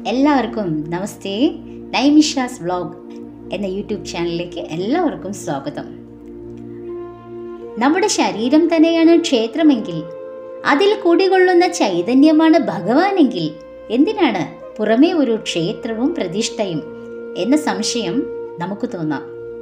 എല്ലാവർക്കും നമസ്തേ നൈമിഷാസ് വ്ളോഗ് എന്ന യൂട്യൂബ് ചാനലിലേക്ക് എല്ലാവർക്കും സ്വാഗതം നമ്മുടെ ശരീരം തന്നെയാണ് ക്ഷേത്രമെങ്കിൽ അതിൽ കുടികൊള്ളുന്ന ചൈതന്യമാണ് ഭഗവാനെങ്കിൽ എന്തിനാണ് പുറമേ ഒരു ക്ഷേത്രവും പ്രതിഷ്ഠയും എന്ന സംശയം നമുക്ക് തോന്നാം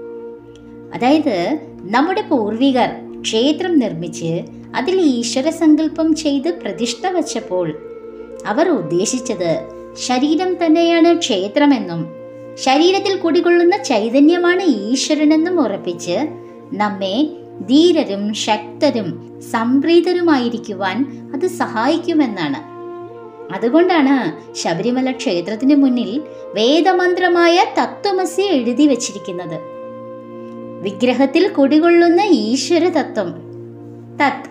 അതായത് നമ്മുടെ പൂർവികർ ക്ഷേത്രം നിർമ്മിച്ച് അതിൽ ഈശ്വര സങ്കല്പം ചെയ്ത് പ്രതിഷ്ഠ വച്ചപ്പോൾ അവർ ഉദ്ദേശിച്ചത് ശരീരം തന്നെയാണ് ക്ഷേത്രമെന്നും ശരീരത്തിൽ കുടികൊള്ളുന്ന ചൈതന്യമാണ് ഈശ്വരനെന്നും ഉറപ്പിച്ച് നമ്മെ ധീരരും ശക്തരും സംപ്രീതരുമായിരിക്കുവാൻ അത് സഹായിക്കുമെന്നാണ് അതുകൊണ്ടാണ് ശബരിമല ക്ഷേത്രത്തിന് മുന്നിൽ വേദമന്ത്രമായ തത്വമസി എഴുതി വച്ചിരിക്കുന്നത് വിഗ്രഹത്തിൽ കുടികൊള്ളുന്ന ഈശ്വര തത്വം തത്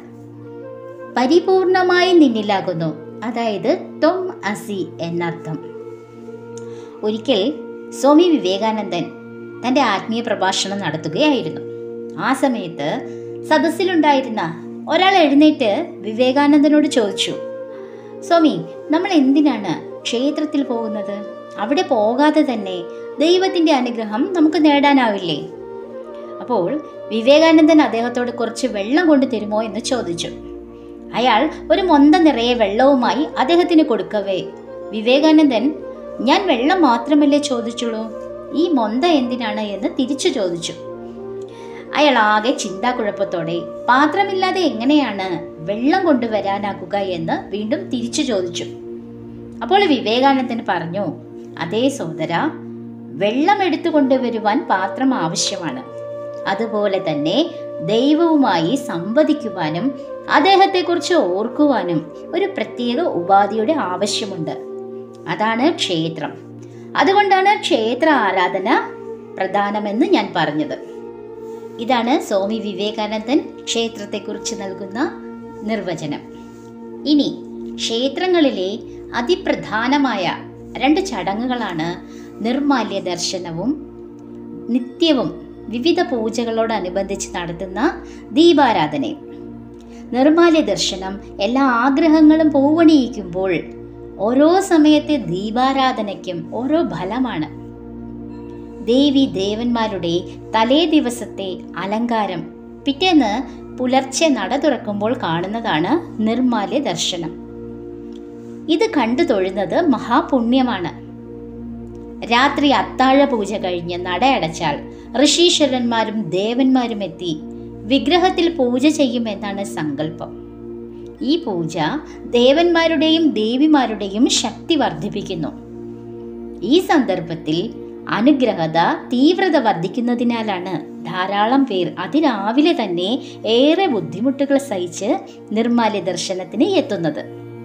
പരിപൂർണമായി നിന്നിലാകുന്നു അതായത് ത്വം അസി എന്നർത്ഥം ഒരിക്കൽ സ്വാമി വിവേകാനന്ദൻ തൻ്റെ ആത്മീയ പ്രഭാഷണം നടത്തുകയായിരുന്നു ആ സമയത്ത് സദസ്സിലുണ്ടായിരുന്ന ഒരാൾ എഴുന്നേറ്റ് വിവേകാനന്ദനോട് ചോദിച്ചു സ്വാമി നമ്മൾ എന്തിനാണ് ക്ഷേത്രത്തിൽ പോകുന്നത് അവിടെ പോകാതെ തന്നെ ദൈവത്തിൻ്റെ അനുഗ്രഹം നമുക്ക് നേടാനാവില്ലേ അപ്പോൾ വിവേകാനന്ദൻ അദ്ദേഹത്തോട് കുറച്ച് വെള്ളം കൊണ്ടു തരുമോ എന്ന് ചോദിച്ചു അയാൾ ഒരു മൊന്ത നിറയെ വെള്ളവുമായി അദ്ദേഹത്തിന് കൊടുക്കവേ വിവേകാനന്ദൻ ഞാൻ വെള്ളം മാത്രമല്ലേ ചോദിച്ചുള്ളൂ ഈ മൊന്ത എന്തിനാണ് എന്ന് തിരിച്ചു ചോദിച്ചു അയാൾ ആകെ ചിന്താക്കുഴപ്പത്തോടെ പാത്രമില്ലാതെ എങ്ങനെയാണ് വെള്ളം കൊണ്ടുവരാനാകുക എന്ന് വീണ്ടും തിരിച്ചു ചോദിച്ചു അപ്പോൾ വിവേകാനന്ദൻ പറഞ്ഞു അതേ സോദര വെള്ളം എടുത്തു കൊണ്ടുവരുവാൻ പാത്രം ആവശ്യമാണ് അതുപോലെ തന്നെ ദൈവവുമായി സംവദിക്കുവാനും അദ്ദേഹത്തെക്കുറിച്ച് ഓർക്കുവാനും ഒരു പ്രത്യേക ഉപാധിയുടെ ആവശ്യമുണ്ട് അതാണ് ക്ഷേത്രം അതുകൊണ്ടാണ് ക്ഷേത്ര ആരാധന പ്രധാനമെന്ന് ഞാൻ പറഞ്ഞത് ഇതാണ് സ്വാമി വിവേകാനന്ദൻ ക്ഷേത്രത്തെക്കുറിച്ച് നൽകുന്ന നിർവചനം ഇനി ക്ഷേത്രങ്ങളിലെ അതിപ്രധാനമായ രണ്ട് ചടങ്ങുകളാണ് നിർമാല്യ ദർശനവും നിത്യവും വിവിധ പൂജകളോടനുബന്ധിച്ച് നടത്തുന്ന ദീപാരാധനയും നിർമാല്യ ദർശനം എല്ലാ ആഗ്രഹങ്ങളും പൂവണിയിക്കുമ്പോൾ ഓരോ സമയത്തെ ദീപാരാധനയ്ക്കും ഓരോ ഫലമാണ് ദേവി ദേവന്മാരുടെ തലേ ദിവസത്തെ അലങ്കാരം പിറ്റേന്ന് പുലർച്ചെ നട തുറക്കുമ്പോൾ കാണുന്നതാണ് നിർമാല്യ ദർശനം ഇത് കണ്ടു തൊഴുന്നത് മഹാപുണ്യമാണ് രാത്രി അത്താഴ പൂജ കഴിഞ്ഞ് നടയടച്ചാൽ ഋഷീശ്വരന്മാരും ദേവന്മാരും എത്തി വിഗ്രഹത്തിൽ പൂജ ചെയ്യുമെന്നാണ് സങ്കല്പം ഈ പൂജ ദേവന്മാരുടെയും ദേവിമാരുടെയും ശക്തി വർദ്ധിപ്പിക്കുന്നു ഈ സന്ദർഭത്തിൽ അനുഗ്രഹത തീവ്രത വർദ്ധിക്കുന്നതിനാലാണ് ധാരാളം പേർ അതിരാവിലെ തന്നെ ഏറെ ബുദ്ധിമുട്ടുകൾ സഹിച്ച് നിർമാല്യ ദർശനത്തിന് എത്തുന്നത്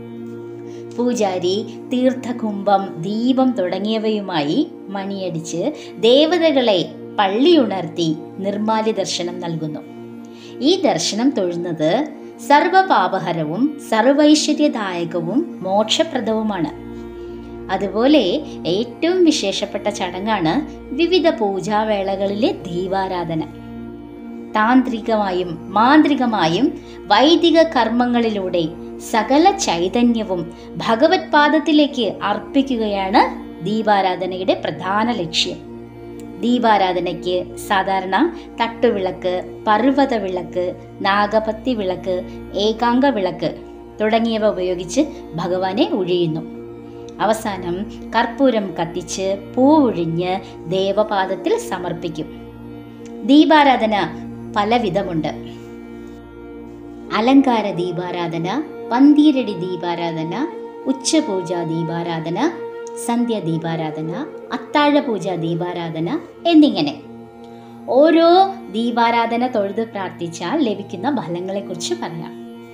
പൂജാരി തീർത്ഥകുംഭം ദീപം തുടങ്ങിയവയുമായി മണിയടിച്ച് ദേവതകളെ പള്ളിയുണർത്തി നിർമാല്യ ദർശനം നൽകുന്നു ഈ ദർശനം തൊഴുന്നത് സർവപാപഹരവും സർവൈശ്വര്യദായകവും മോക്ഷപ്രദവുമാണ് അതുപോലെ ഏറ്റവും വിശേഷപ്പെട്ട ചടങ്ങാണ് വിവിധ പൂജാവേളകളിലെ ദീപാരാധന താന്ത്രികമായും മാന്ത്രികമായും വൈദിക കർമ്മങ്ങളിലൂടെ സകല ചൈതന്യവും ഭഗവത് പാദത്തിലേക്ക് അർപ്പിക്കുകയാണ് ദീപാരാധനയുടെ പ്രധാന ലക്ഷ്യം ദീപാരാധനയ്ക്ക് സാധാരണ തട്ടുവിളക്ക് പർവ്വത വിളക്ക് നാഗപത്തി വിളക്ക് ഏകാംഗ വിളക്ക് തുടങ്ങിയവ ഉപയോഗിച്ച് ഭഗവാനെ ഒഴിയുന്നു അവസാനം കർപ്പൂരം കത്തിച്ച് പൂവൊഴിഞ്ഞ് ദേവപാദത്തിൽ സമർപ്പിക്കും ദീപാരാധന പലവിധമുണ്ട് അലങ്കാര ദീപാരാധന പന്തീരടി ദീപാരാധന ഉച്ചപൂജ ദീപാരാധന സന്ധ്യ ദീപാരാധന അത്താഴ പൂജ ദീപാരാധന എന്നിങ്ങനെ ഓരോ ദീപാരാധന തൊഴുത് പ്രാർത്ഥിച്ചാൽ ലഭിക്കുന്ന ഫലങ്ങളെക്കുറിച്ച് പറയാം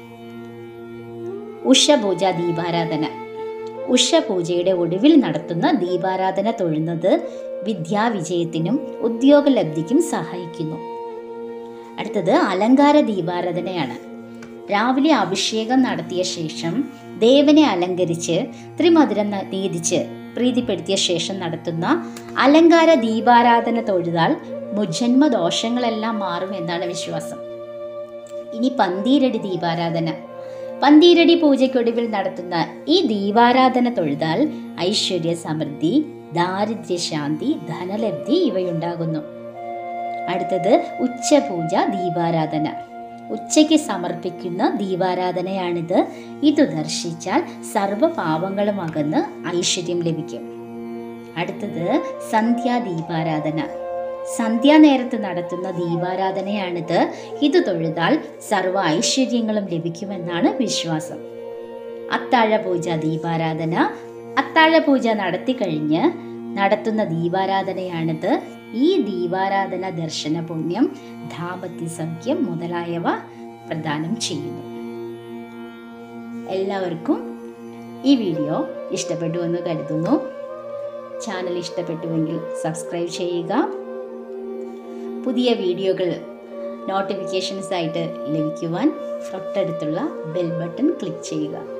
ഉഷപൂജ ദീപാരാധന ഉഷപൂജയുടെ ഒടുവിൽ നടത്തുന്ന ദീപാരാധന തൊഴുന്നത് വിദ്യാവിജയത്തിനും ഉദ്യോഗലബ്ധിക്കും സഹായിക്കുന്നു അടുത്തത് അലങ്കാര ദീപാരാധനയാണ് രാവിലെ അഭിഷേകം നടത്തിയ ശേഷം ദേവനെ അലങ്കരിച്ച് ത്രിമധുരം നീതിച്ച് പ്രീതിപ്പെടുത്തിയ ശേഷം നടത്തുന്ന അലങ്കാര ദീപാരാധന തൊഴുതാൽ മുജന്മ ദോഷങ്ങളെല്ലാം മാറും എന്നാണ് വിശ്വാസം ഇനി പന്തീരടി ദീപാരാധന പന്തീരടി പൂജയ്ക്കൊടുവിൽ നടത്തുന്ന ഈ ദീപാരാധന തൊഴുതാൽ ഐശ്വര്യ സമൃദ്ധി ദാരിദ്ര്യശാന്തി ധനലബ്ധി ഇവയുണ്ടാകുന്നു അടുത്തത് ഉച്ചപൂജ ദീപാരാധന ഉച്ചയ്ക്ക് സമർപ്പിക്കുന്ന ദീപാരാധനയാണിത് ഇത് ദർശിച്ചാൽ സർവ്വ പാപങ്ങളും അകന്ന് ഐശ്വര്യം ലഭിക്കും അടുത്തത് സന്ധ്യാ ദീപാരാധന സന്ധ്യാനേരത്ത് നടത്തുന്ന ദീപാരാധനയാണിത് ഇത് തൊഴുതാൽ സർവ്വ ഐശ്വര്യങ്ങളും ലഭിക്കുമെന്നാണ് വിശ്വാസം അത്താഴ പൂജ ദീപാരാധന അത്താഴ പൂജ നടത്തി കഴിഞ്ഞ് നടത്തുന്ന ദീപാരാധനയാണിത് ഈ ദീപാരാധന ദർശന പുണ്യം ദാമ്പത്യ സഖ്യം മുതലായവ പ്രദാനം ചെയ്യുന്നു എല്ലാവർക്കും ഈ വീഡിയോ ഇഷ്ടപ്പെട്ടു എന്ന് കരുതുന്നു ചാനൽ ഇഷ്ടപ്പെട്ടുവെങ്കിൽ സബ്സ്ക്രൈബ് ചെയ്യുക പുതിയ വീഡിയോകൾ നോട്ടിഫിക്കേഷൻസ് ആയിട്ട് ലഭിക്കുവാൻ തൊട്ടടുത്തുള്ള ബെൽ ബട്ടൺ ക്ലിക്ക് ചെയ്യുക